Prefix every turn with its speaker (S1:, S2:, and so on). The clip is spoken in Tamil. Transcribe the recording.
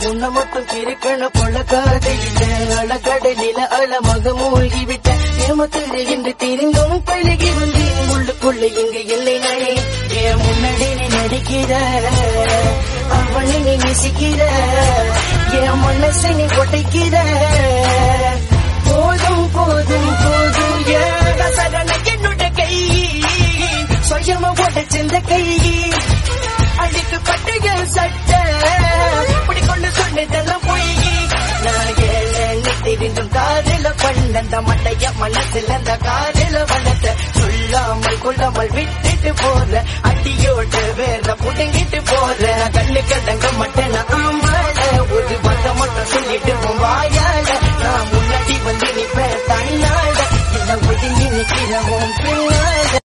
S1: உன்னை மட்டும் கிறுக்கண பொழக்காத அழகடலில அழமாக மூழ்கி விட்ட ஏமத்திரு என்று தெரிந்தும் பழகி வந்தேன் உள்ளுக்குள்ள இங்கு இல்லை நானே என் முன்னாடி நீ நடிக்கிற அவனை நீ நேசிக்கிற என் மனசை நீ கொட்டைக்கிற போதும் போதும் போதும் ஏக சரண என்னோட கை சுயமா போட்ட செந்த கை அடிக்கு பட்டைய சட்ட இப்படி கொண்டு சொன்னதெல்லாம் பொய் நான் ஏழை தெரிந்தும் காதல பண்ணந்த மட்டைய மனசுல அந்த காதல வளர்த்த சொல்லாமல் கொள்ளாமல் விட்டுட்டு போற அடியோட வேற புடுங்கிட்டு போற கண்ணு கடங்க மட்டன ஆமால ஒரு வந்த மட்டும் சொல்லிட்டு உன் வாயால நான் முன்னாடி வந்து நிப்பேன் தன்னால என்ன ஒதுங்கி நிக்கிறவும்